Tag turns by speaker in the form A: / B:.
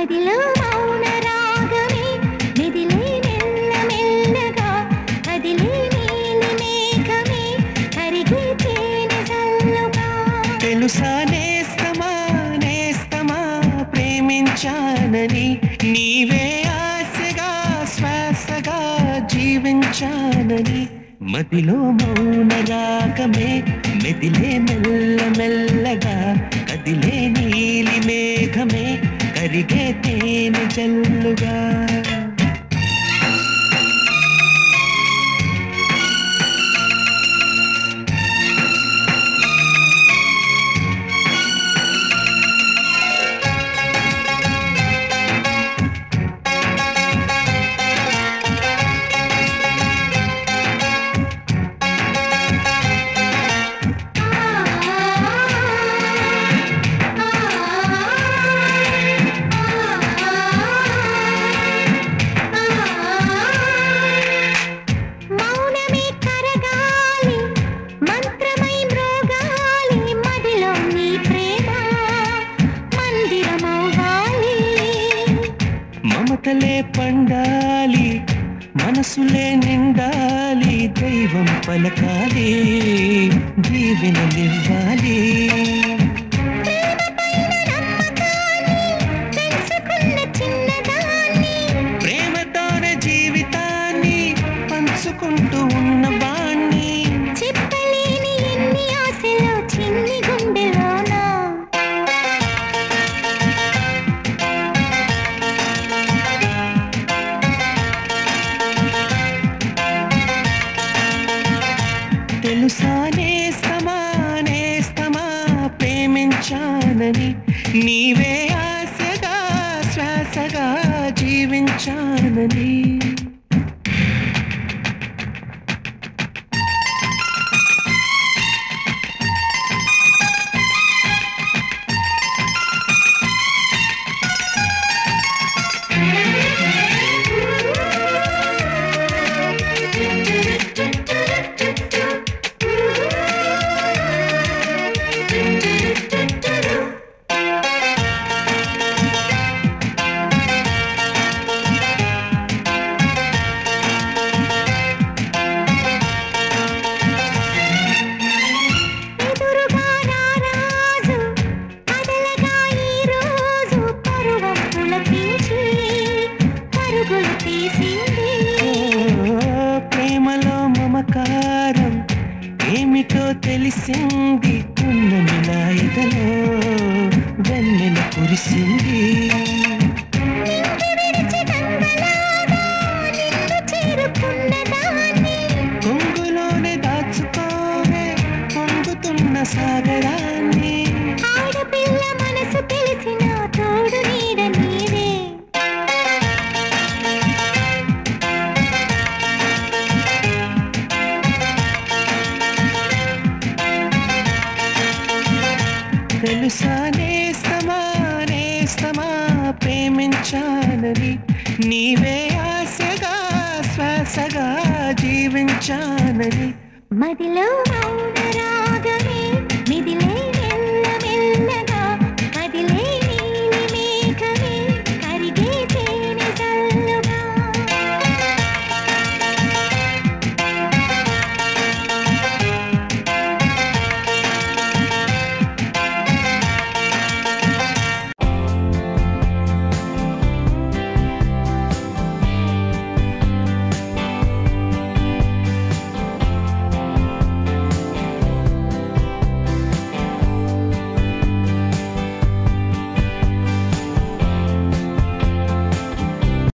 A: మదిలో మౌన రాగమే మెదిలే మెల్ల మెల్లగా కదిలే నీలి మేఘమే కరిగే తేనె జల్లుగా
B: తెలుసా నేస్తమా నేస్తమా ప్రేమించానని నీవే ఆశగా శ్వాసగా జీవించానని మదిలో మౌన రాగమే మెదిలే మెల్ల మెల్లగా కదిలే నీలి మేఘమే కరిగే తేనె జల్లుగా
A: మౌనమే కరగాలి మంత్రమై మ్రోగాలి మదిలో నీ ప్రేమ మందిరమవ్వాలి
B: మమతలే పండాలి మనసులే నిండాలి దైవం పలకాలి దీవెనలివ్వాలి
A: పెంచుకున్న చిన్నదాన్ని
B: ప్రేమతోనే జీవితాన్ని పంచుకుంటూ ఉన్న బాణ్ణి
A: చెప్పలేని ఎన్ని ఆశలు చిన్ని గుండెలోనా
B: తెలుసా నేస్తమా నేస్తమా ప్రేమించానని నీవే ఆశగా శ్వాసగా జీవించానని
A: ఎదురుగా రారాజు కదలగా ఈ రోజు పరువం పులకించి పరుగులు తీసింది
B: ఓ, ప్రేమలో మమకారం ఏమిటో తెలిసింది ఉన్నమిలా ఇదలో వెన్నెల కురిసింది
A: నింగి విడిచి గంగలాగా నిన్ను చేరుకున్నదాన్ని
B: కొంగులోనే దాచుకోవే పొంగుతున్న సాగరాన్ని
A: ఆడపిల్ల మనసు తెలిసిన తోడు నీడ నీవే
B: తెలుసా నేస్తమా నేస్తమా ప్రేమించానని నీవే ఆశగా శ్వాసగా జీవించానని
A: మదిలో మౌన రాగమే